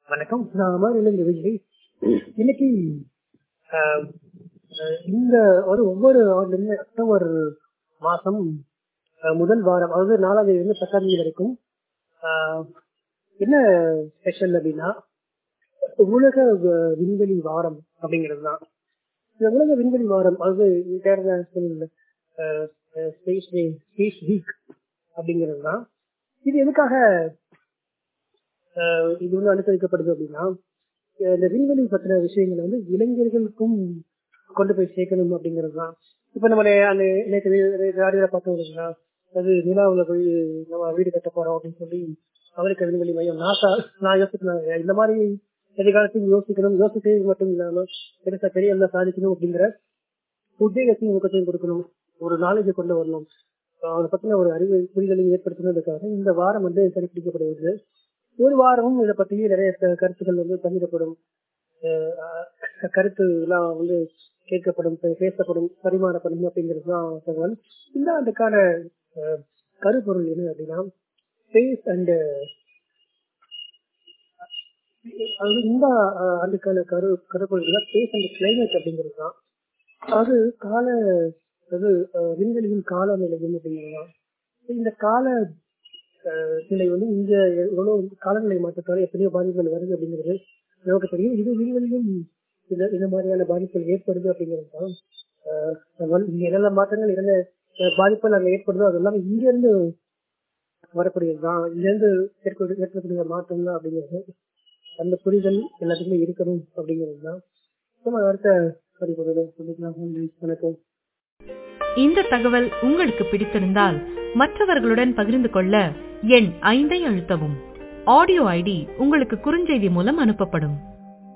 வணக்கம் நான் அமரிலிருந்து விஜய் இன்னைக்கு ஆஹ், ஆஹ், இந்த ஒரு ஒவ்வொரு ஆண்டுமே அக்டோபர் மாசம் ஆஹ், முதல் வாரம் அதாவது நாலாம் தேதி இருந்து பத்தாம் தேதி வரைக்கும் ஆஹ், என்ன ஸ்பெஷல் அப்படின்னா உலக வ- விண்வெளி வாரம் அப்படிங்கிறது தான் இந்த உலக விண்வெளி வாரம் அதாவது international space day space week அப்படிங்கிறது தான் இது எதுக்காக ஆஹ் இது வந்து அனுசரிக்கப்படுது அப்படின்னா அஹ் இந்த விண்வெளி பத்தின விஷயங்களை வந்து இளைஞர்களுக்கும் கொண்டு போய் சேர்க்கணும் அப்படிங்கிறது தான் இப்ப நம்ம நே- அந்த நேற்று ராடியோல பார்த்தோம் இல்லைங்களா அது நிலாவுல போய் நம்ம வீடு கட்ட போறோம் அப்படின்னு சொல்லி அமெரிக்க விண்வெளி மையம் நாசா நான் யோசிக்கிறேன் இந்த மாதிரி எதிர்காலத்தையும் யோசிக்கணும் யோசிக்கிறது மட்டும் இல்லாம பெருசா பெரிய எல்லாம் சாதிக்கணும் அப்படிங்கிற உத்வேகத்தையும் ஊக்கத்தையும் கொடுக்கணும் ஒரு நாலேஜை கொண்டு வரணும் அஹ் அதை பத்தின ஒரு அறிவு புரிதலையும் ஏற்படுத்தணுன்றதுக்காக இந்த வாரம் வந்து கடைபிடிக்கப்படுகிறது ஒரு வாரமும் இதை பத்தி நிறைய க- கருத்துக்கள் வந்து பகிரப்படும் அஹ் அஹ் கருத்து எல்லாம் வந்து கேட்கப்படும் பே- பேசப்படும் பரிமாறப்படும் அப்படிங்கிறது தான் தகவல் இந்த ஆண்டுக்கான அஹ், கருப்பொருள் என்ன அப்படின்னா ஸ்பேஸ் அண்ட் அதாவது இந்த அஹ், ஆண்டுக்கான கரு கருப்பொருள் ஸ்பேஸ் அண்ட் கிளைமேட் அப்படிங்கிறது தான் அது கால அது அஹ், விண்வெளியின் காலநிலையும் அப்படிங்கிறது தான் இந்த கால அஹ், நிலை வந்து இங்க எவ்வளவு காலநிலை மாற்றத்தால எத்தனையோ பாதிப்புகள் வருது அப்படிங்கிறது நமக்கு தெரியும் இது விண்வெளியும் இந்த இந்த மாதிரியான பாதிப்புகள் ஏற்படுது அப்படிங்கிறது தான் அஹ், தகவல். இங்க என்னென்ன மாற்றங்கள் என்னென்ன அஹ், பாதிப்புகள் அங்க ஏற்படுதோ அதெல்லாம் இங்க இருந்து வரக்கூடியது தான் இங்க இருந்து ஏற்படு ஏற்படக்கூடிய மாற்றம் தான் அப்படிங்கிறது அந்த புரிதல் எல்லாத்துக்குமே இருக்கணும் அப்படிங்கிறது தான் நம்ம அடுத்த பதிவு சொல்லிக்கலாம் நன்றி வணக்கம் இந்த தகவல் உங்களுக்கு பிடித்திருந்தால் மற்றவர்களுடன் பகிர்ந்து கொள்ள எண் ஐந்தை அழுத்தவும் ஆடியோ ஐடி உங்களுக்கு குறுஞ்செய்தி மூலம் அனுப்பப்படும்